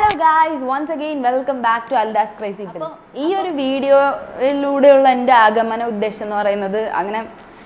hello guys once again welcome back to അൽദാസ് crazy ഈ ഒരു വീഡിയോയിലൂടെയുള്ള എൻ്റെ ആഗമന ഉദ്ദേശം എന്ന് പറയുന്നത് അങ്ങനെ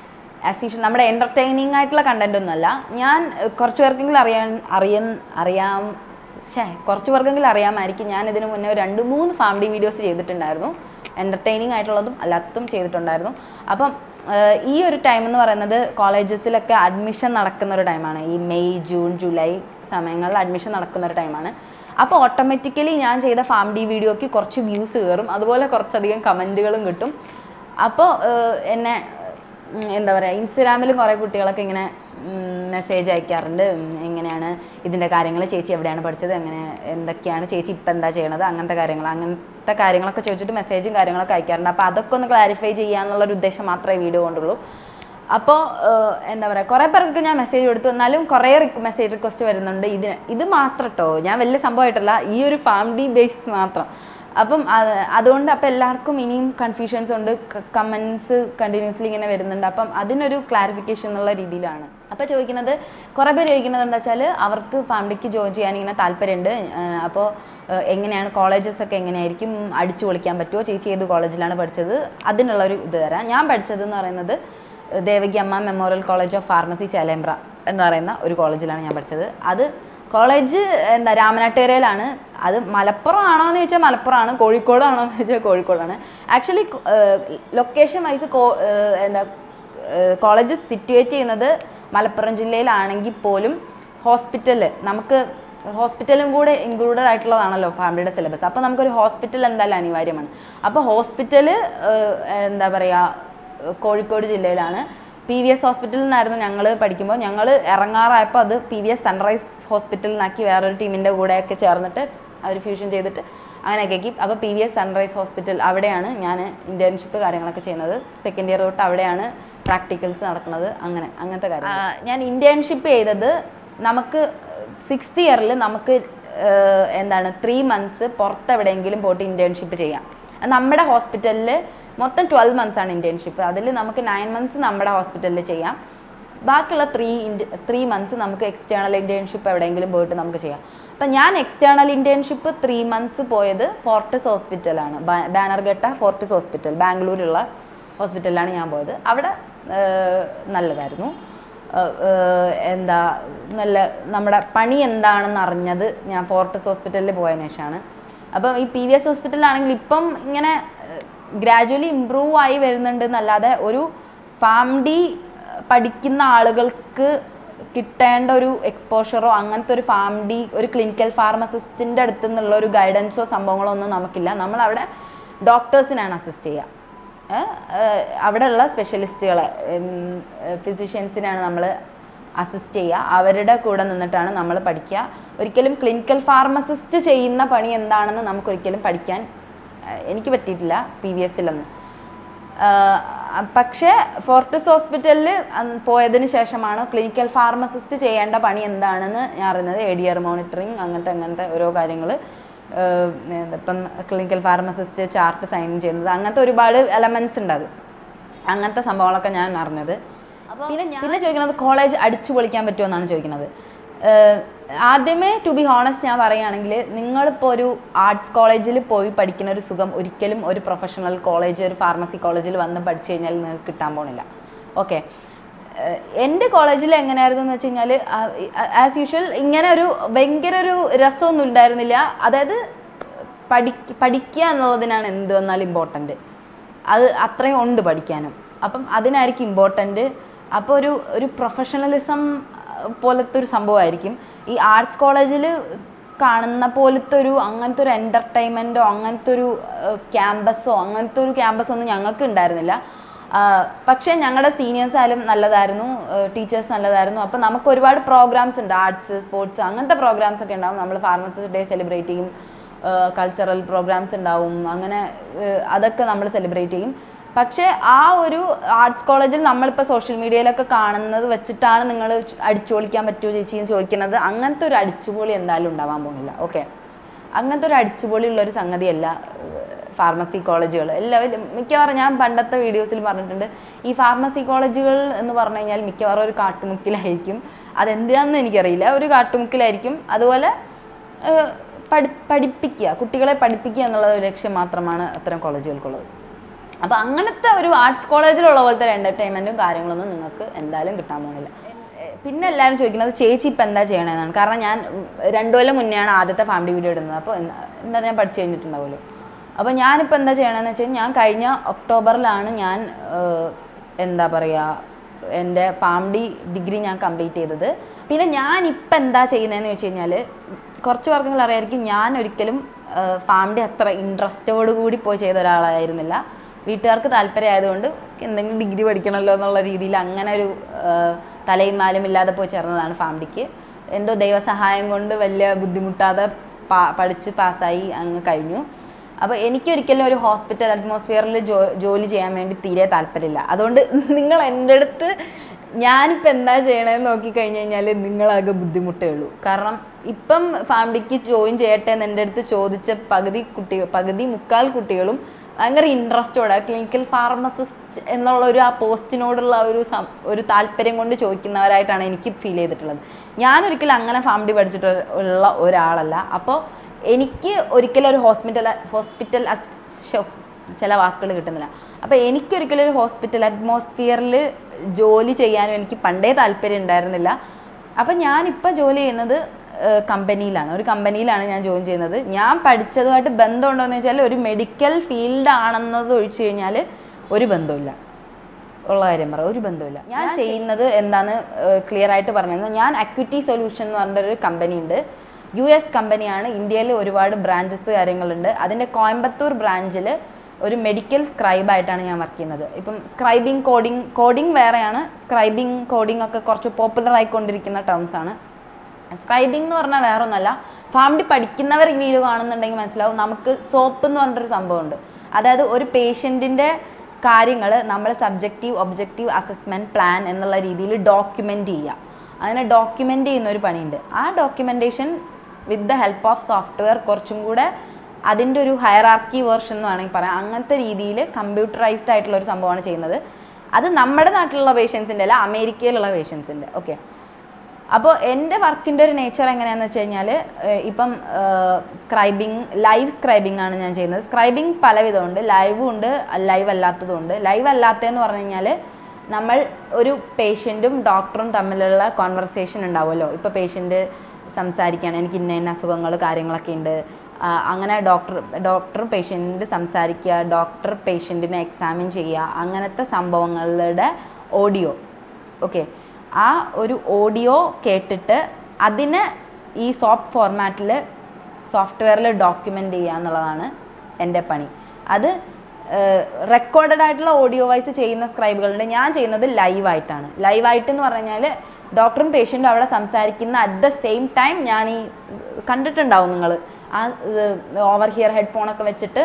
ആസ് യൂഷ്വൽ നമ്മുടെ എൻ്റർടൈനിങ് ആയിട്ടുള്ള കണ്ടന്റ് ഒന്നുമല്ല ഞാൻ ഏഹ്, കുറച്ച് പേർക്കെങ്കിലും അറിയാൻ അറിയാൻ അറിയാം ഷേ കുറച്ച് പേർക്കെങ്കിലും അറിയാമായിരിക്കും ഞാൻ ഇതിന് മുന്നേ ഒരു രണ്ട് മൂന്ന് ഫാമിലി വീഡിയോസ് ചെയ്തിട്ടുണ്ടായിരുന്നു എൻ്റർടൈനിങ് ആയിട്ടുള്ളതും അല്ലാത്തതും ചെയ്തിട്ടുണ്ടായിരുന്നു അപ്പം ഏഹ്, ഈ ഒരു ടൈം എന്ന് പറയുന്നത് കോളേജസിലൊക്കെ അഡ്മിഷൻ നടക്കുന്ന ഒരു ടൈമാണ് ഈ മെയ് ജൂൺ ജൂലൈ സമയങ്ങളിൽ അഡ്മിഷൻ നടക്കുന്ന ഒരു ടൈമാണ് അപ്പോൾ ഓട്ടോമാറ്റിക്കലി ഞാൻ ചെയ്ത ഫാമിലി വീഡിയോയ്ക്ക് കുറച്ച് വ്യൂസ് കയറും അതുപോലെ കുറച്ചധികം കമൻറ്റുകളും കിട്ടും അപ്പോൾ എന്നെ ഉം, എന്താ പറയുക ഇൻസ്റ്റഗ്രാമിലും കുറേ കുട്ടികളൊക്കെ ഇങ്ങനെ മെസ്സേജ് അയക്കാറുണ്ട് ഉം, എങ്ങനെയാണ് ഇതിൻ്റെ കാര്യങ്ങൾ ചേച്ചി എവിടെയാണ് പഠിച്ചത് എങ്ങനെ എന്തൊക്കെയാണ് ചേച്ചി ഇപ്പം എന്താ ചെയ്യണത് അങ്ങനത്തെ കാര്യങ്ങൾ അങ്ങനത്തെ കാര്യങ്ങളൊക്കെ ചോദിച്ചിട്ട് മെസ്സേജും കാര്യങ്ങളൊക്കെ അയക്കാറുണ്ട് അപ്പോൾ അതൊക്കെ ഒന്ന് ക്ലാരിഫൈ ചെയ്യാന്നുള്ളൊരു ഉദ്ദേശം മാത്രമേ ഈ വീഡിയോ കൊണ്ടുള്ളൂ അപ്പോൾ എന്താ പറയുക കുറേ പേർക്ക് ഞാൻ മെസ്സേജ് കൊടുത്തു എന്നാലും കുറേ മെസ്സേജ് റിക്വസ്റ്റ് വരുന്നുണ്ട് ഇതിന് ഇത് മാത്രം കേട്ടോ ഞാൻ വലിയ സംഭവമായിട്ടല്ല ഈ ഒരു ഫാമിലി ബേസ് മാത്രം അപ്പം അത് അതുകൊണ്ട് അപ്പം എല്ലാവർക്കും ഇനിയും കൺഫ്യൂഷൻസ് ഉണ്ട് കമൻസ് കണ്ടിന്യൂസ്ലി ഇങ്ങനെ വരുന്നുണ്ട് അപ്പം അതിനൊരു ക്ലാരിഫിക്കേഷൻ എന്നുള്ള രീതിയിലാണ് അപ്പോൾ ചോദിക്കുന്നത് കുറേ പേര് ചോദിക്കുന്നത് എന്താ വെച്ചാൽ അവർക്ക് ഫാമിലിക്ക് ജോയിൻ ചെയ്യാൻ ഇങ്ങനെ താല്പര്യമുണ്ട് അപ്പോൾ എങ്ങനെയാണ് കോളേജസ് ഒക്കെ എങ്ങനെയായിരിക്കും അടിച്ചു പൊളിക്കാൻ പറ്റുമോ ചേച്ചി ഏത് കോളേജിലാണ് പഠിച്ചത് അതിനുള്ള ഒരു ഇത് തരാം ഞാൻ പഠിച്ചത് എന്ന് പറയുന്നത് Devaki Amma memorial college of pharmacy Chelembra എന്ന് പറയുന്ന ഒരു കോളേജിലാണ് ഞാൻ പഠിച്ചത് അത് കോളേജ് എന്താ രാമനാട്ടുകരയിലാണ് അത് മലപ്പുറം ആണോ എന്ന് ചോദിച്ചാൽ മലപ്പുറമാണ് കോഴിക്കോടാണോ എന്ന് ചോദിച്ചാൽ കോഴിക്കോടാണ് ആക്ച്വലി ലൊക്കേഷൻ വൈസ് എന്താ കോളേജ് സിറ്റുവേറ്റ് ചെയ്യുന്നത് മലപ്പുറം ജില്ലയിലാണെങ്കിൽ പോലും ഹോസ്പിറ്റൽ നമുക്ക് ഹോസ്പിറ്റലും കൂടെ ഇൻക്ലൂഡഡ് ആയിട്ടുള്ളതാണല്ലോ ഫാമിലിയുടെ സിലബസ് അപ്പോൾ നമുക്കൊരു ഹോസ്പിറ്റൽ എന്തായാലും അനിവാര്യമാണ് അപ്പോൾ ഹോസ്പിറ്റൽ എന്താ പറയുക കോഴിക്കോട് ജില്ലയിലാണ് പി വി എസ് ഹോസ്പിറ്റലിൽ നിന്നായിരുന്നു ഞങ്ങൾ പഠിക്കുമ്പോൾ ഞങ്ങൾ ഇറങ്ങാറായപ്പോൾ അത് പി വി എസ് സൺറൈസ് ഹോസ്പിറ്റലിൽ നിന്നാക്കി വേറൊരു ടീമിൻ്റെ കൂടെയൊക്കെ ചേർന്നിട്ട് അവർ ഫ്യൂഷൻ ചെയ്തിട്ട് അങ്ങനെയൊക്കെ ആക്കി അപ്പോൾ P V S sunrise hospital അവിടെയാണ് ഞാൻ ഇൻറ്റേൺഷിപ്പ് കാര്യങ്ങളൊക്കെ ചെയ്യുന്നത് സെക്കൻഡ് ഇയർ തൊട്ട് അവിടെയാണ് പ്രാക്ടിക്കൽസ് നടക്കുന്നത് അങ്ങനെ അങ്ങനത്തെ കാര്യം ഞാൻ ഇൻറ്റേൺഷിപ്പ് ചെയ്തത് നമുക്ക് സിക്സ്ത് ഇയറിൽ നമുക്ക് ഏഹ്, എന്താണ് ത്രീ മന്ത്സ് പുറത്തെവിടെയെങ്കിലും പോയിട്ട് ഇൻറ്റേൺഷിപ്പ് ചെയ്യാം അത് നമ്മുടെ ഹോസ്പിറ്റലിൽ മൊത്തം ട്വൽവ് മന്ത്സ് ആണ് ഇൻറ്റേൺഷിപ്പ് അതിൽ നമുക്ക് നയൻ മന്ത്സ് നമ്മുടെ ഹോസ്പിറ്റലിൽ ചെയ്യാം ബാക്കിയുള്ള ത്രീ ത്രീ മന്ത്സ് നമുക്ക് എക്സ്റ്റേണൽ ഇൻറ്റേൺഷിപ്പ് എവിടെയെങ്കിലും പോയിട്ട് നമുക്ക് ചെയ്യാം അപ്പം ഞാൻ എക്സ്റ്റേണൽ ഇൻറ്റേൺഷിപ്പ് ത്രീ മന്ത്സ് പോയത് ഫോർട്ടിസ് ഹോസ്പിറ്റലാണ് ബാനർഘട്ട ഫോർട്ടിസ് ഹോസ്പിറ്റൽ ബാംഗ്ലൂരുള്ള ഹോസ്പിറ്റലിലാണ് ഞാൻ പോയത് അവിടെ ഏഹ്, നല്ലതായിരുന്നു ഏഹ്, ഏഹ്, എന്താ നല്ല നമ്മുടെ പണി എന്താണെന്ന് അറിഞ്ഞത് ഞാൻ ഫോർട്ടിസ് ഹോസ്പിറ്റലിൽ പോയതിനു ശേഷമാണ് അപ്പം ഈ പി വി എസ് ഹോസ്പിറ്റലിലാണെങ്കിൽ ഇപ്പം ഇങ്ങനെ ഗ്രാജുവലി ഇമ്പ്രൂവ് ആയി വരുന്നുണ്ട് എന്നല്ലാതെ ഒരു ഫാമിലി പഠിക്കുന്ന ആളുകൾക്ക് കിട്ടേണ്ട ഒരു എക്സ്പോഷറോ അങ്ങനത്തെ ഒരു ഫാമിലി ഒരു ക്ലിനിക്കൽ ഫാർമസിസ്റ്റിൻ്റെ അടുത്ത് നിന്നുള്ള ഒരു ഗൈഡൻസോ സംഭവങ്ങളോ ഒന്നും നമുക്കില്ല നമ്മളവിടെ ഡോക്ടേഴ്സിനാണ് അസിസ്റ്റ് ചെയ്യുക ഏഹ് ഏഹ് അവിടെയുള്ള സ്പെഷ്യലിസ്റ്റുകളെ ഫിസിഷ്യൻസിനാണ് നമ്മൾ അസിസ്റ്റ് ചെയ്യുക അവരുടെ കൂടെ നിന്നിട്ടാണ് നമ്മൾ പഠിക്കുക ഒരിക്കലും ക്ലിനിക്കൽ ഫാർമസിസ്റ്റ് ചെയ്യുന്ന പണി എന്താണെന്ന് നമുക്കൊരിക്കലും പഠിക്കാൻ ഏഹ് എനിക്ക് പറ്റിയിട്ടില്ല പി വി എസിലൊന്നും ആഹ് പക്ഷേ ഫോർട്ടിസ് ഹോസ്പിറ്റലിൽ പോയതിന് ശേഷമാണ് ക്ലിനിക്കൽ ഫാർമസിസ്റ്റ് ചെയ്യേണ്ട പണി എന്താണെന്ന് ഞാൻ അറിയുന്നത് എ ഡി ആർ മോണിറ്ററിങ് അങ്ങനത്തെ അങ്ങനത്തെ ഓരോ കാര്യങ്ങൾ ഇപ്പം ക്ലിനിക്കൽ ഫാർമസിസ്റ്റ് ചാർട്ട് സൈൻ ചെയ്യുന്നത് അങ്ങനത്തെ ഒരുപാട് എലമെൻറ്റ്സ് ഉണ്ട് അത് അങ്ങനത്തെ സംഭവങ്ങളൊക്കെ ഞാൻ അറിഞ്ഞത് പിന്നെ പിന്നെ ചോദിക്കുന്നത് കോളേജ് അടിച്ചു പൊളിക്കാൻ പറ്റുമോ എന്നാണ് ചോദിക്കുന്നത് ഏഹ് ആദ്യമേ ടു ബി ഹോണസ്റ്റ് ഞാൻ പറയുകയാണെങ്കിൽ നിങ്ങളിപ്പോൾ ഒരു ആർട്സ് കോളേജിൽ പോയി പഠിക്കുന്ന ഒരു സുഖം ഒരിക്കലും ഒരു പ്രൊഫഷണൽ കോളേജ് ഒരു ഫാർമസി കോളേജിൽ വന്ന് പഠിച്ചു കഴിഞ്ഞാൽ നിങ്ങൾക്ക് കിട്ടാൻ പോണില്ല ഓക്കെ എൻ്റെ കോളേജിൽ എങ്ങനെയായിരുന്നു എന്ന് വെച്ച് കഴിഞ്ഞാൽ ആസ് യൂഷ്വൽ ഇങ്ങനെ ഒരു ഭയങ്കര ഒരു രസമൊന്നും ഉണ്ടായിരുന്നില്ല അതായത് പഠി പഠിക്കുക എന്നുള്ളതിനാണ് എന്ത് വന്നാലും ഇമ്പോർട്ടൻറ്റ് അത് അത്രയും ഉണ്ട് പഠിക്കാനും അപ്പം അതിനായിരിക്കും ഇമ്പോർട്ടൻറ്റ് അപ്പോൾ ഒരു ഒരു പ്രൊഫഷണലിസം പോലത്തെ ഒരു സംഭവമായിരിക്കും ഈ ആർട്സ് കോളേജിൽ കാണുന്ന പോലത്തെ ഒരു അങ്ങനത്തെ ഒരു എൻ്റർടൈൻമെൻറ്റോ അങ്ങനത്തെ ഒരു ക്യാമ്പസോ അങ്ങനത്തെ ഒരു ക്യാമ്പസോ ഒന്നും ഞങ്ങൾക്ക് ഉണ്ടായിരുന്നില്ല ആഹ് പക്ഷേ ഞങ്ങളുടെ സീനിയേഴ്സ് ആയാലും നല്ലതായിരുന്നു ടീച്ചേഴ്സ് നല്ലതായിരുന്നു അപ്പോൾ നമുക്ക് ഒരുപാട് പ്രോഗ്രാംസ് ഉണ്ട് ആർട്സ് സ്പോർട്സ് അങ്ങനത്തെ പ്രോഗ്രാംസ് ഒക്കെ ഉണ്ടാവും നമ്മൾ ഫാർമസിസ്റ്റ് ഡേ സെലിബ്രേറ്റ് ചെയ്യും കൾച്ചറൽ പ്രോഗ്രാംസ് ഉണ്ടാവും അങ്ങനെ ഏഹ് അതൊക്കെ നമ്മൾ സെലിബ്രേറ്റ് ചെയ്യും പക്ഷേ ആ ഒരു ആർട്സ് കോളേജിൽ നമ്മളിപ്പോൾ സോഷ്യൽ മീഡിയയിലൊക്കെ കാണുന്നത് വെച്ചിട്ടാണ് നിങ്ങൾ അടിച്ചുപൊളിക്കാൻ പറ്റുമോ ചേച്ചി എന്ന് ചോദിക്കുന്നത് അങ്ങനത്തെ ഒരു അടിച്ചുപൊളി എന്തായാലും ഉണ്ടാവാൻ പോകുന്നില്ല ഓക്കെ അങ്ങനത്തെ ഒരു അടിച്ചുപൊളി ഉള്ള ഒരു സംഗതിയല്ല ഫാർമസി കോളേജുകൾ എല്ലാവരും മിക്കവാറും ഞാൻ പണ്ടത്തെ വീഡിയോസിൽ പറഞ്ഞിട്ടുണ്ട് ഈ ഫാർമസി കോളേജുകൾ എന്ന് പറഞ്ഞു കഴിഞ്ഞാൽ മിക്കവാറും ഒരു കാട്ടുമുക്കിലായിരിക്കും അതെന്താണെന്ന് എനിക്കറിയില്ല ഒരു കാട്ടുമുക്കിലായിരിക്കും അതുപോലെ പഠി പഠിപ്പിക്കുക കുട്ടികളെ പഠിപ്പിക്കുക എന്നുള്ള ഒരു ലക്ഷ്യം മാത്രമാണ് അത്തരം കോളേജുകൾക്കുള്ളത് അപ്പോൾ അങ്ങനത്തെ ഒരു ആർട്സ് കോളേജിലുള്ള പോലത്തെ ഒരു എൻ്റർടൈൻമെൻറ്റും കാര്യങ്ങളൊന്നും നിങ്ങൾക്ക് എന്തായാലും കിട്ടാൻ പോകുന്നില്ല എ- പിന്നെ എല്ലാവരും ചോദിക്കുന്നത് ചേച്ചി ഇപ്പം എന്താ ചെയ്യണമെന്നാണ് കാരണം ഞാൻ ഉം, രണ്ടു കൊല്ലം മുന്നെയാണ് ആദ്യത്തെ ഫാമിലി വീഡിയോ ഇടുന്നത് അപ്പോൾ എന്താ എന്താ ഞാൻ പഠിച്ചു കഴിഞ്ഞിട്ടുണ്ടാവുമല്ലോ അപ്പോൾ ഞാനിപ്പോൾ എന്താ ചെയ്യണമെന്ന് വെച്ചാൽ ഞാൻ കഴിഞ്ഞ ഒക്ടോബറിലാണ് ഞാൻ ഏഹ്, എന്താ പറയുക എൻ്റെ പാംഡി ഡിഗ്രി ഞാൻ കംപ്ലീറ്റ് ചെയ്തത് പിന്നെ ഞാൻ ഇപ്പം എന്താ ചെയ്യുന്നതെന്ന് വെച്ച് കഴിഞ്ഞാൽ കുറച്ച് പേർക്കെങ്കിലും അറിയാമായിരിക്കും ഞാൻ ഒരിക്കലും ഫാമിലി അത്ര ഇൻട്രസ്റ്റോട് കൂടി പോയി ചെയ്ത ഒരാളായിരുന്നില്ല വീട്ടുകാർക്ക് താല്പര്യം ആയതുകൊണ്ട് എന്തെങ്കിലും ഡിഗ്രി പഠിക്കണമല്ലോ എന്നുള്ള രീതിയിൽ അങ്ങനെ ഒരു ഏഹ്, തലയും മാലും ഇല്ലാതെ പോയി ചേർന്നതാണ് ഫാമിലിക്ക് എന്തോ ദൈവസഹായം കൊണ്ട് വലിയ ബുദ്ധിമുട്ടാതെ പാ പഠിച്ച് പാസ്സായി അങ്ങ് കഴിഞ്ഞു അപ്പോൾ എനിക്കൊരിക്കലും ഒരു ഹോസ്പിറ്റൽ അറ്റ്മോസ്ഫിയറിൽ ജോ ജോലി ചെയ്യാൻ വേണ്ടി തീരെ താല്പര്യമില്ല അതുകൊണ്ട് നിങ്ങൾ എൻ്റെ അടുത്ത് ഞാനിപ്പോൾ എന്താ ചെയ്യണമെന്ന് നോക്കിക്കഴിഞ്ഞ് കഴിഞ്ഞാൽ നിങ്ങളാകെ ബുദ്ധിമുട്ടേ ഉള്ളൂ കാരണം ഇപ്പം ഫാമിലിക്ക് ജോയിൻ ചെയ്യട്ടെ എന്ന് എൻ്റെ അടുത്ത് ചോദിച്ച പകുതി കുട്ടികൾ പകുതി മുക്കാൽ കുട്ടികളും ഭയങ്കര ഇൻട്രസ്റ്റോടെ ക്ലിനിക്കൽ ഫാർമസിസ്റ്റ് എന്നുള്ള ഒരു ആ പോസ്റ്റിനോടുള്ള ഒരു സം- ഒരു താല്പര്യം കൊണ്ട് ചോദിക്കുന്നവരായിട്ടാണ് എനിക്ക് ഫീൽ ചെയ്തിട്ടുള്ളത് ഞാനൊരിക്കലും അങ്ങനെ ഫാമിലി പഠിച്ചിട്ട് ഉള്ള ഒരാളല്ല അപ്പോൾ എനിക്ക് ഒരിക്കലും ഒരു ഹോസ്പിറ്റൽ ഹോസ്പിറ്റൽ ഷോ ചില വാക്കുകൾ കിട്ടുന്നില്ല അപ്പോൾ എനിക്കൊരിക്കലും ഒരു ഹോസ്പിറ്റൽ അറ്റ്മോസ്ഫിയറിൽ ജോലി ചെയ്യാനും എനിക്ക് പണ്ടേ താല്പര്യം ഉണ്ടായിരുന്നില്ല അപ്പം ഞാനിപ്പോൾ ജോലി ചെയ്യുന്നത് ഏഹ്, കമ്പനിയിലാണ് ഒരു കമ്പനിയിലാണ് ഞാൻ ജോയിൻ ചെയ്യുന്നത് ഞാൻ പഠിച്ചതുമായിട്ട് ബന്ധമുണ്ടോ എന്ന് വെച്ചാൽ ഒരു മെഡിക്കൽ ഫീൽഡ് ആണെന്നത് ഒഴിച്ചു കഴിഞ്ഞാൽ ഒരു ബന്ധമില്ല ഉള്ള കാര്യം പറ ഒരു ബന്ധമില്ല ഞാൻ ചെയ്യുന്നത് എന്താണ് ക്ലിയർ ആയിട്ട് പറഞ്ഞത് ഞാൻ അക്വിറ്റി സൊല്യൂഷൻ എന്ന് പറഞ്ഞൊരു കമ്പനി ഉണ്ട് യു എസ് കമ്പനിയാണ് ഇന്ത്യയിൽ ഒരുപാട് ബ്രാഞ്ചസ് കാര്യങ്ങളുണ്ട് അതിൻ്റെ കോയമ്പത്തൂർ ബ്രാഞ്ചിൽ ഒരു മെഡിക്കൽ സ്ക്രൈബായിട്ടാണ് ഞാൻ വർക്ക് ചെയ്യുന്നത് ഇപ്പം സ്ക്രൈബിങ് കോഡിങ് കോഡിങ് വേറെയാണ് സ്ക്രൈബിങ് കോഡിംഗ് ഒക്കെ കുറച്ച് പോപ്പുലർ ആയിക്കൊണ്ടിരിക്കുന്ന ടേംസ് ആണ് സ്ക്രൈബിംഗ് എന്ന് പറഞ്ഞാൽ വേറെ ഒന്നല്ല ഫാമിലി പഠിക്കുന്നവർ ഈ വീഡിയോ കാണുന്നുണ്ടെങ്കിൽ മനസ്സിലാവും നമുക്ക് സോപ്പ് എന്ന് പറഞ്ഞിട്ടൊരു സംഭവമുണ്ട് അതായത് ഒരു പേഷ്യൻറ്റിൻ്റെ കാര്യങ്ങൾ നമ്മൾ സബ്ജക്റ്റീവ് ഒബ്ജക്റ്റീവ് അസസ്മെൻറ്റ് പ്ലാൻ എന്നുള്ള രീതിയിൽ ഡോക്യുമെൻ്റ് ചെയ്യുക അതിനെ ഡോക്യുമെൻ്റ് ചെയ്യുന്ന ഒരു പണിയുണ്ട് ആ documentation with the help of software കുറച്ചും കൂടെ അതിൻ്റെ ഒരു ഹയറാർക്കി വേർഷൻ എന്ന് വേണമെങ്കിൽ പറയാം അങ്ങനത്തെ രീതിയിൽ കമ്പ്യൂട്ടറൈസ്ഡ് ആയിട്ടുള്ള ഒരു സംഭവമാണ് ചെയ്യുന്നത് അത് നമ്മുടെ നാട്ടിലുള്ള പേഷ്യൻസിൻ്റെ അല്ല അമേരിക്കയിലുള്ള പേഷ്യൻസിൻ്റെ ഓക്കെ അപ്പോൾ എൻ്റെ വർക്കിൻ്റെ ഒരു നേച്ചർ എങ്ങനെയാണെന്ന് വെച്ച് കഴിഞ്ഞാൽ ഇപ്പം സ്ക്രൈബിങ് ലൈവ് സ്ക്രൈബിംഗ് ആണ് ഞാൻ ചെയ്യുന്നത് സ്ക്രൈബിംഗ് പല വിധമുണ്ട് ലൈവും ഉണ്ട് ലൈവ് അല്ലാത്തതും ഉണ്ട് ലൈവ് അല്ലാത്തതെന്ന് പറഞ്ഞു കഴിഞ്ഞാൽ നമ്മൾ ഒരു പേഷ്യൻറ്റും ഡോക്ടറും തമ്മിലുള്ള കോൺവെർസേഷൻ ഉണ്ടാവുമല്ലോ ഇപ്പോൾ പേഷ്യൻ്റ് സംസാരിക്കുകയാണ് എനിക്ക് ഇന്ന ഇന്ന അസുഖങ്ങൾ കാര്യങ്ങളൊക്കെ ഉണ്ട് ആ, അങ്ങനെ ഡോക്ടർ ഡോക്ടർ പേഷ്യൻറ്റ് സംസാരിക്കുക ഡോക്ടർ പേഷ്യൻറ്റിനെ എക്സാമിൻ ചെയ്യുക അങ്ങനത്തെ സംഭവങ്ങളുടെ ഓഡിയോ ഓക്കെ ആ ഒരു ഓഡിയോ കേട്ടിട്ട് അതിനെ ഈ സോഫ്റ്റ് ഫോർമാറ്റിൽ സോഫ്റ്റ്വെയറിൽ ഡോക്യുമെൻ്റ് ചെയ്യുക എന്നുള്ളതാണ് എൻ്റെ പണി അത് റെക്കോർഡഡ് ആയിട്ടുള്ള ഓഡിയോ വൈസ് ചെയ്യുന്ന സ്ക്രൈബുകളുണ്ട് ഞാൻ ചെയ്യുന്നത് ലൈവായിട്ടാണ് ലൈവായിട്ട് എന്ന് പറഞ്ഞു കഴിഞ്ഞാൽ ഡോക്ടറും പേഷ്യൻറ്റും അവിടെ സംസാരിക്കുന്ന അറ്റ് ദ സെയിം ടൈം ഞാൻ ഈ കണ്ടിട്ടുണ്ടാവും നിങ്ങൾ ആ ഓവർ ഹിയർ ഹെഡ്ഫോണൊക്കെ വെച്ചിട്ട്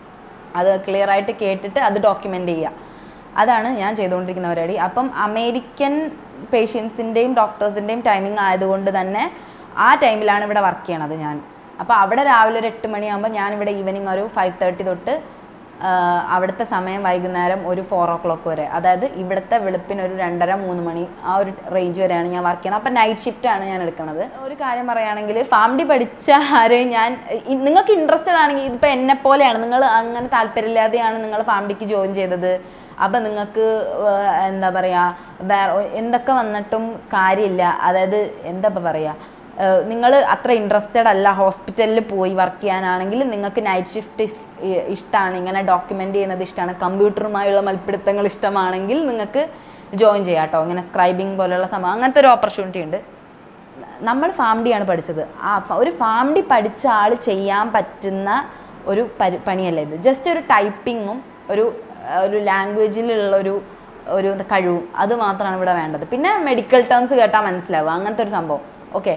അത് ക്ലിയർ ആയിട്ട് കേട്ടിട്ട് അത് ഡോക്യുമെൻ്റ് ചെയ്യുക അതാണ് ഞാൻ ചെയ്തുകൊണ്ടിരിക്കുന്ന പരിപാടി അപ്പം അമേരിക്കൻ പേഷ്യൻസിൻ്റെയും ഡോക്ടേഴ്സിൻ്റെയും ടൈമിംഗ് ആയതുകൊണ്ട് തന്നെ ആ ടൈമിലാണ് ഇവിടെ വർക്ക് ചെയ്യണത് ഞാൻ അപ്പോൾ അവിടെ രാവിലെ ഒരു എട്ട് മണിയാകുമ്പോൾ ഞാനിവിടെ ഈവനിങ് ഒരു ഫൈവ് തേർട്ടി തൊട്ട് ആ, അവിടുത്തെ സമയം വൈകുന്നേരം ഒരു ഫോർ ഓ ക്ലോക്ക് വരെ അതായത് ഇവിടുത്തെ വെളുപ്പിന് ഒരു രണ്ടര മൂന്ന് മണി ആ ഒരു റേഞ്ച് വരെയാണ് ഞാൻ വർക്ക് ചെയ്യുന്നത് അപ്പം നൈറ്റ് ഷിഫ്റ്റ് ആണ് ഞാൻ എടുക്കുന്നത് ഒരു കാര്യം പറയുകയാണെങ്കിൽ ഫാമിലി പഠിച്ച ആരെയും ഞാൻ ഇ- നിങ്ങൾക്ക് ഇൻട്രസ്റ്റഡ് ആണെങ്കിൽ ഇതിപ്പോൾ എന്നെ പോലെയാണ് നിങ്ങൾ അങ്ങനെ താല്പര്യമില്ലാതെയാണ് നിങ്ങൾ ഫാമിലിക്ക് ജോയിൻ ചെയ്തത് അപ്പം നിങ്ങൾക്ക് എന്താ പറയുക വേറെ എന്തൊക്കെ വന്നിട്ടും കാര്യമില്ല അതായത് എന്താ ഇപ്പം പറയുക നിങ്ങൾ അത്ര ഇൻട്രസ്റ്റഡ് അല്ല ഹോസ്പിറ്റലിൽ പോയി വർക്ക് ചെയ്യാനാണെങ്കിൽ നിങ്ങൾക്ക് നൈറ്റ് ഷിഫ്റ്റ് ഇഷ്ടമാണ് ഇങ്ങനെ ഡോക്യുമെൻ്റ് ചെയ്യുന്നത് ഇഷ്ടമാണ് കമ്പ്യൂട്ടറുമായുള്ള മൽപ്പിടുത്തങ്ങൾ ഇഷ്ടമാണെങ്കിൽ നിങ്ങൾക്ക് ജോയിൻ ചെയ്യാം കേട്ടോ ഇങ്ങനെ സ്ക്രൈബിംഗ് പോലെയുള്ള സംഭവം അങ്ങനത്തെ ഒരു ഓപ്പർച്യൂണിറ്റി ഉണ്ട് നമ്മൾ ഫാമിലിയാണ് പഠിച്ചത് ആ ഫ- ഒരു ഫാമിലി പഠിച്ച ആൾ ചെയ്യാൻ പറ്റുന്ന ഒരു പരി പണിയല്ല ഇത് ജസ്റ്റ് ഒരു ടൈപ്പിങ്ങും ഒരു ഒരു ലാംഗ്വേജിലുള്ള ഒരു ഒരു കഴിവും അത് മാത്രമാണ് ഇവിടെ വേണ്ടത് പിന്നെ മെഡിക്കൽ ടേംസ് കേട്ടാൽ മനസ്സിലാവും അങ്ങനത്തെ ഒരു സംഭവം ഓക്കെ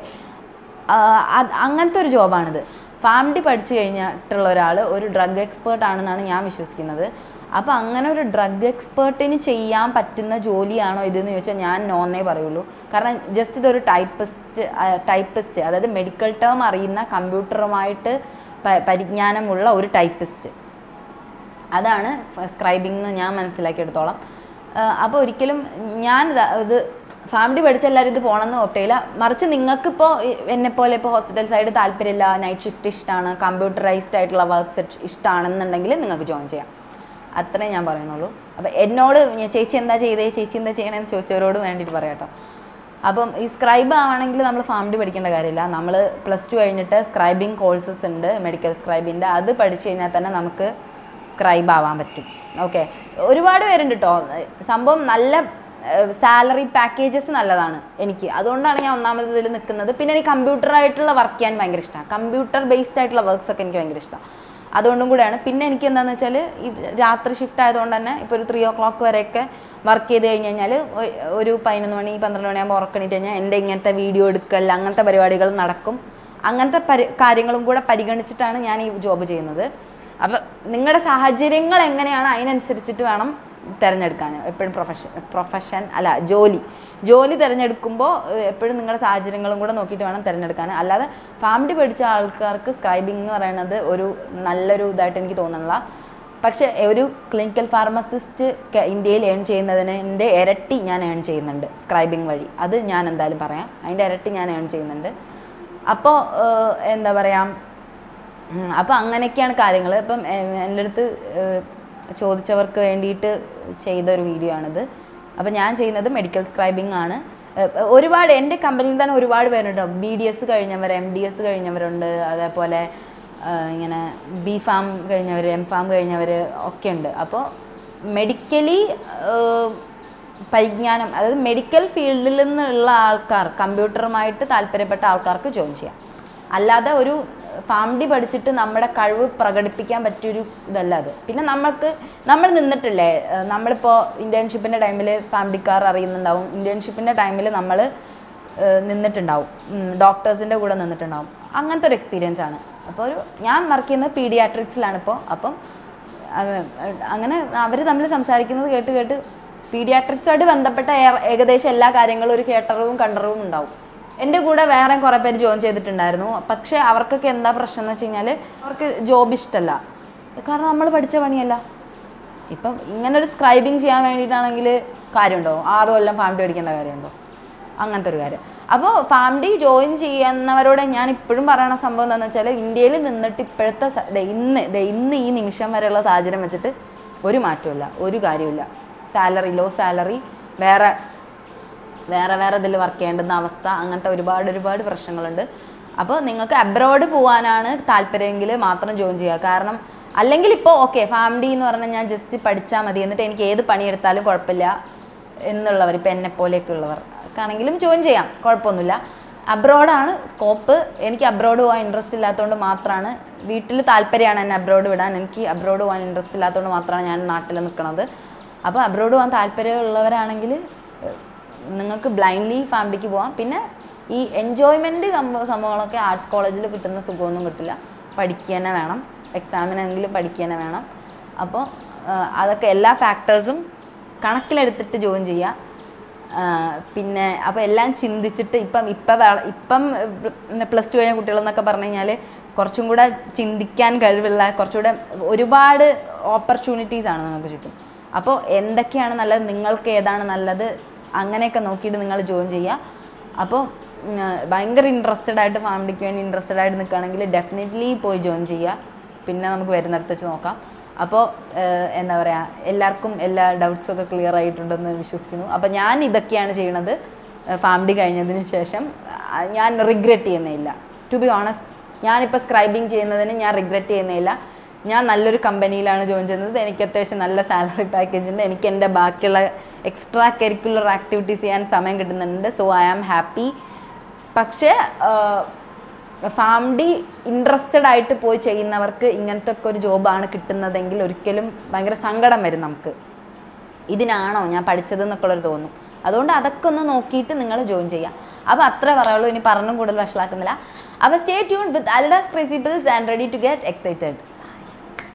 അത് അങ്ങനത്തെ ഒരു ജോബാണിത് ഫാമിലി പഠിച്ചു കഴിഞ്ഞിട്ടുള്ള ഒരാൾ ഒരു ഡ്രഗ് എക്സ്പേർട്ട് ആണെന്നാണ് ഞാൻ വിശ്വസിക്കുന്നത് അപ്പോൾ അങ്ങനെ ഒരു ഡ്രഗ് എക്സ്പേർട്ടിന് ചെയ്യാൻ പറ്റുന്ന ജോലിയാണോ ഇതെന്ന് ചോദിച്ചാൽ ഞാൻ നോന്നേ പറയുള്ളൂ കാരണം ജസ്റ്റ് ഇതൊരു ടൈപ്പിസ്റ്റ് ടൈപ്പിസ്റ്റ് അതായത് മെഡിക്കൽ ടേം അറിയുന്ന കമ്പ്യൂട്ടറുമായിട്ട് പ- പരിജ്ഞാനമുള്ള ഒരു ടൈപ്പിസ്റ്റ് അതാണ് സ്ക്രൈബിംഗ് എന്ന് ഞാൻ മനസ്സിലാക്കിയെടുത്തോളം അപ്പോൾ ഒരിക്കലും ഞാൻ ഇതാ- ഇത് ഫാമിലി പഠിച്ച എല്ലാവരും ഇത് പോകണമെന്ന് ഒപ്റ്റയില്ല മറിച്ച് നിങ്ങൾക്കിപ്പോൾ എന്നെ പോലെ ഇപ്പോൾ ഹോസ്പിറ്റൽ സൈഡ് താല്പര്യമില്ല നൈറ്റ് ഷിഫ്റ്റ് ഇഷ്ടമാണ് കമ്പ്യൂട്ടറൈസ്ഡ് ആയിട്ടുള്ള വർക്ക്സ് ഇഷ്ടമാണെന്നുണ്ടെങ്കിൽ നിങ്ങൾക്ക് ജോയിൻ ചെയ്യാം അത്രേ ഞാൻ പറയുന്നുള്ളൂ അപ്പം എന്നോട് ഞാൻ ചേച്ചി എന്താ ചെയ്തേ ചേച്ചി എന്താ ചെയ്യണമെന്ന് ചോദിച്ചവരോട് വേണ്ടിയിട്ട് പറയാം കേട്ടോ അപ്പം ഈ സ്ക്രൈബ് ആവണമെങ്കിൽ നമ്മൾ ഫാമിലി പഠിക്കേണ്ട കാര്യമില്ല നമ്മൾ പ്ലസ് ടു കഴിഞ്ഞിട്ട് സ്ക്രൈബിങ് കോഴ്സസ് ഉണ്ട് മെഡിക്കൽ സ്ക്രൈബിൻ്റെ അത് പഠിച്ചു കഴിഞ്ഞാൽ തന്നെ നമുക്ക് സ്ക്രൈബ് ആവാൻ പറ്റും ഓക്കെ ഒരുപാട് പേരുണ്ട് കേട്ടോ സംഭവം നല്ല സാലറി പാക്കേജസ് നല്ലതാണ് എനിക്ക് അതുകൊണ്ടാണ് ഞാൻ ഒന്നാമത് ഇതിൽ നിൽക്കുന്നത് പിന്നെ എനിക്ക് കമ്പ്യൂട്ടറായിട്ടുള്ള വർക്ക് ചെയ്യാൻ ഭയങ്കര ഇഷ്ടമാണ് കമ്പ്യൂട്ടർ ബേസ്ഡ് ആയിട്ടുള്ള വർക്ക്സ് ഒക്കെ എനിക്ക് ഭയങ്കര ഇഷ്ടമാണ് അതുകൊണ്ടും കൂടെയാണ് പിന്നെ എനിക്ക് എന്താണെന്ന് വെച്ചാൽ ഈ രാത്രി ഷിഫ്റ്റ് ആയതുകൊണ്ട് തന്നെ ഇപ്പോൾ ഒരു ത്രീ ഓ ക്ലോക്ക് വരെയൊക്കെ വർക്ക് ചെയ്ത് കഴിഞ്ഞ് കഴിഞ്ഞാൽ ഒരു പതിനൊന്ന് മണി പന്ത്രണ്ട് മണിയാകുമ്പോൾ ഉറക്കണിട്ട് കഴിഞ്ഞാൽ എൻ്റെ ഇങ്ങനത്തെ വീഡിയോ എടുക്കൽ അങ്ങനത്തെ പരിപാടികൾ നടക്കും അങ്ങനത്തെ പരി കാര്യങ്ങളും കൂടെ പരിഗണിച്ചിട്ടാണ് ഞാൻ ഈ ജോബ് ചെയ്യുന്നത് അപ്പം നിങ്ങളുടെ സാഹചര്യങ്ങൾ എങ്ങനെയാണ് അതിനനുസരിച്ചിട്ട് വേണം തിരഞ്ഞെടുക്കാൻ എപ്പോഴും പ്രൊഫഷൻ പ്രൊഫഷൻ അല്ല ജോലി ജോലി തിരഞ്ഞെടുക്കുമ്പോൾ എപ്പോഴും നിങ്ങളുടെ സാഹചര്യങ്ങളും കൂടെ നോക്കിയിട്ട് വേണം തിരഞ്ഞെടുക്കാൻ അല്ലാതെ ഫാമിലി പഠിച്ച ആൾക്കാർക്ക് സ്ക്രൈബിംഗ് എന്ന് പറയുന്നത് ഒരു നല്ലൊരു ഇതായിട്ട് എനിക്ക് തോന്നുന്നില്ല പക്ഷേ ഒരു ക്ലിനിക്കൽ ഫാർമസിസ്റ്റ് ഇന്ത്യയിൽ ഏൺ ചെയ്യുന്നതിൻ്റെ ഇരട്ടി ഞാൻ ഏൺ ചെയ്യുന്നുണ്ട് സ്ക്രൈബിംഗ് വഴി അത് ഞാൻ എന്തായാലും പറയാം അതിൻ്റെ ഇരട്ടി ഞാൻ ഏൺ ചെയ്യുന്നുണ്ട് അപ്പോൾ എന്താ പറയുക ഉം, അപ്പോൾ അങ്ങനെയൊക്കെയാണ് കാര്യങ്ങൾ ഇപ്പം ഏഹ്, എൻ്റെ അടുത്ത് ഏഹ്, ചോദിച്ചവർക്ക് വേണ്ടിയിട്ട് ചെയ്ത ഒരു വീഡിയോ ആണിത് അപ്പോൾ ഞാൻ ചെയ്യുന്നത് മെഡിക്കൽ സ്ക്രൈബിംഗ് ആണ് ഏഹ്, ഒരുപാട് എൻ്റെ കമ്പനിയിൽ തന്നെ ഒരുപാട് പേരുണ്ട് ബി ഡി എസ് കഴിഞ്ഞവർ എം ഡി എസ് കഴിഞ്ഞവരുണ്ട് അതേപോലെ ഏഹ്, ഇങ്ങനെ ബി ഫാം കഴിഞ്ഞവർ എം ഫാം കഴിഞ്ഞവർ ഒക്കെ ഉണ്ട് അപ്പോൾ മെഡിക്കലി പരിജ്ഞാനം അതായത് മെഡിക്കൽ ഫീൽഡിൽ നിന്നുള്ള ആൾക്കാർ കമ്പ്യൂട്ടറുമായിട്ട് താല്പര്യപ്പെട്ട ആൾക്കാർക്ക് ജോയിൻ ചെയ്യാം അല്ലാതെ ഒരു ഫാമിലി പഠിച്ചിട്ട് നമ്മുടെ കഴിവ് പ്രകടിപ്പിക്കാൻ പറ്റിയൊരു ഇതല്ല അത് പിന്നെ നമ്മൾക്ക് നമ്മൾ നിന്നിട്ടില്ലേ ഏഹ് നമ്മളിപ്പോൾ ഇൻറ്റേൺഷിപ്പിൻ്റെ ടൈമിൽ ഫാമിലിക്കാർ അറിയുന്നുണ്ടാവും ഇൻറ്റേൺഷിപ്പിൻ്റെ ടൈമിൽ നമ്മൾ നിന്നിട്ടുണ്ടാവും ഡോക്ടേഴ്സിൻ്റെ കൂടെ നിന്നിട്ടുണ്ടാവും അങ്ങനത്തെ ഒരു എക്സ്പീരിയൻസ് ആണ് അപ്പോൾ ഒരു ഞാൻ വർക്ക് ചെയ്യുന്നത് പീഡിയാട്രിക്സിലാണ് ഇപ്പോൾ അപ്പം അവ- അങ്ങനെ അവർ തമ്മിൽ സംസാരിക്കുന്നത് കേട്ട് കേട്ട് പീഡിയാട്രിക്സുമായിട്ട് ബന്ധപ്പെട്ട ഏ- ഏകദേശം എല്ലാ കാര്യങ്ങളും ഒരു കേട്ടറിവും കണ്ടറിവും ഉണ്ടാവും എൻ്റെ കൂടെ വേറെ കുറേ പേര് ജോയിൻ ചെയ്തിട്ടുണ്ടായിരുന്നു പക്ഷേ അവർക്കൊക്കെ എന്താ പ്രശ്നം എന്ന് വെച്ച് കഴിഞ്ഞാൽ അവർക്ക് ജോബ് ഇഷ്ടമല്ല കാരണം നമ്മൾ പഠിച്ച പണിയല്ല ഇപ്പം ഇങ്ങനെ ഒരു സ്ക്രൈബിങ് ചെയ്യാൻ വേണ്ടിയിട്ടാണെങ്കിൽ കാര്യമുണ്ടോ ആറ് കൊല്ലം ഫാമിലി പഠിക്കേണ്ട കാര്യമുണ്ടോ അങ്ങനത്തെ ഒരു കാര്യം അപ്പോൾ ഫാമിലി ജോയിൻ ചെയ്യുന്നവരോട് ഞാൻ ഇപ്പോഴും പറയണ സംഭവം എന്താണെന്ന് വെച്ചാൽ ഇന്ത്യയിൽ നിന്നിട്ട് ഇപ്പോഴത്തെ സ- ദേ ഇന്ന് ദേ ഇന്ന് ഈ നിമിഷം വരെയുള്ള സാഹചര്യം വെച്ചിട്ട് ഒരു മാറ്റമില്ല ഒരു കാര്യമില്ല സാലറി ലോ സാലറി വേറെ വേറെ വേറെ ഇതിൽ വർക്ക് ചെയ്യേണ്ടുന്ന അവസ്ഥ അങ്ങനത്തെ ഒരുപാട് ഒരുപാട് പ്രശ്നങ്ങളുണ്ട് അപ്പോൾ നിങ്ങൾക്ക് അബ്രോഡ് പോകാനാണ് താല്പര്യമെങ്കിൽ മാത്രം ജോയിൻ ചെയ്യുക കാരണം അല്ലെങ്കിൽ ഇപ്പോൾ ഓക്കെ ഫാമിലി എന്ന് പറഞ്ഞാൽ ഞാൻ ജസ്റ്റ് പഠിച്ചാൽ മതി എന്നിട്ട് എനിക്ക് ഏത് പണിയെടുത്താലും കുഴപ്പമില്ല എന്നുള്ളവർ ഇപ്പം എന്നെ പോലെയൊക്കെ ഉള്ളവർ ആണെങ്കിലും ജോയിൻ ചെയ്യാം കുഴപ്പമൊന്നുമില്ല അബ്രോഡാണ് സ്കോപ്പ് എനിക്ക് അബ്രോഡ് പോകാൻ ഇൻട്രസ്റ്റ് ഇല്ലാത്തതുകൊണ്ട് മാത്രമാണ് വീട്ടിൽ താല്പര്യമാണ് എന്നെ അബ്രോഡ് വിടാൻ എനിക്ക് അബ്രോഡ് പോകാൻ ഇൻട്രസ്റ്റ് ഇല്ലാത്തതുകൊണ്ട് മാത്രമാണ് ഞാൻ നാട്ടിൽ നിൽക്കുന്നത് അപ്പോൾ അബ്രോഡ് പോകാൻ താല്പര്യമുള്ളവരാണെങ്കിൽ നിങ്ങൾക്ക് ബ്ലൈൻഡ്ലി ഫാമിലിക്ക് പോവാം പിന്നെ ഈ എൻജോയ്മെൻറ്റ് സംഭവങ്ങളൊക്കെ ആർട്സ് കോളേജിൽ കിട്ടുന്ന സുഖമൊന്നും കിട്ടില്ല പഠിക്കുക തന്നെ വേണം എക്സാമിനെങ്കിലും പഠിക്കുക തന്നെ വേണം അപ്പോൾ അതൊക്കെ എല്ലാ ഫാക്ടേഴ്സും കണക്കിലെടുത്തിട്ട് ജോയിൻ ചെയ്യുക ആ, പിന്നെ അപ്പോൾ എല്ലാം ചിന്തിച്ചിട്ട് ഇപ്പം ഇപ്പം വേ- ഇപ്പം പ്ലസ് ടു കഴിഞ്ഞ കുട്ടികളെന്നൊക്കെ പറഞ്ഞു കഴിഞ്ഞാൽ കുറച്ചും കൂടെ ചിന്തിക്കാൻ കഴിവുള്ള കുറച്ചുകൂടെ ഒരുപാട് ഓപ്പർച്യൂണിറ്റീസ് ആണ് നിങ്ങൾക്ക് ചുറ്റും അപ്പോൾ എന്തൊക്കെയാണ് നല്ലത് നിങ്ങൾക്ക് ഏതാണ് നല്ലത് അങ്ങനെയൊക്കെ നോക്കിയിട്ട് നിങ്ങൾ ജോയിൻ ചെയ്യുക അപ്പോൾ ഉം, ഭയങ്കര ഇൻട്രസ്റ്റഡ് ആയിട്ട് ഫാമിലിക്ക് വേണ്ടി ഇൻട്രസ്റ്റഡ് ആയിട്ട് നിൽക്കുകയാണെങ്കിൽ ഡെഫിനറ്റ്ലി പോയി ജോയിൻ ചെയ്യുക പിന്നെ നമുക്ക് വരുന്നിടത്ത് വെച്ച് നോക്കാം അപ്പോൾ എന്താ പറയുക എല്ലാവർക്കും എല്ലാ ഡൗട്ട്സും ഒക്കെ ക്ലിയർ ആയിട്ടുണ്ടെന്ന് വിശ്വസിക്കുന്നു അപ്പോൾ ഞാൻ ഇതൊക്കെയാണ് ചെയ്യണത് ഫാമിലി കഴിഞ്ഞതിന് ശേഷം ആ, ഞാൻ റിഗ്രറ്റ് ചെയ്യുന്നില്ല ടു ബി ഓണസ്റ്റ് ഞാനിപ്പോൾ സ്ക്രൈബിങ് ചെയ്യുന്നതിന് ഞാൻ റിഗ്രറ്റ് ചെയ്യുന്നില്ല ഞാൻ നല്ലൊരു കമ്പനിയിലാണ് ജോയിൻ ചെയ്യുന്നത് എനിക്ക് അത്യാവശ്യം നല്ല സാലറി പാക്കേജ് ഉണ്ട് എനിക്ക് എൻ്റെ ബാക്കിയുള്ള എക്സ്ട്രാ കരിക്കുലർ ആക്ടിവിറ്റീസ് ചെയ്യാൻ സമയം കിട്ടുന്നുണ്ട് സോ ഐ ആം ഹാപ്പി പക്ഷേ ഫാമിലി ഇൻട്രസ്റ്റഡ് ആയിട്ട് പോയി ചെയ്യുന്നവർക്ക് ഇങ്ങനത്തെ ഒക്കെ ഒരു ജോബാണ് കിട്ടുന്നതെങ്കിൽ ഒരിക്കലും ഭയങ്കര സങ്കടം വരും നമുക്ക് ഇതിനാണോ ഞാൻ പഠിച്ചത് എന്നൊക്കെയുള്ളൊരു തോന്നും അതുകൊണ്ട് അതൊക്കെ ഒന്ന് നോക്കിയിട്ട് നിങ്ങൾ ജോയിൻ ചെയ്യുക അപ്പോൾ അത്ര പറയുള്ളൂ ഇനി പറഞ്ഞും കൂടുതൽ വഷളാക്കുന്നില്ല അപ്പോൾ സ്റ്റേ ട്യൂൺ വിത്ത് അൽഡാസ് crazy bills and ready to get excited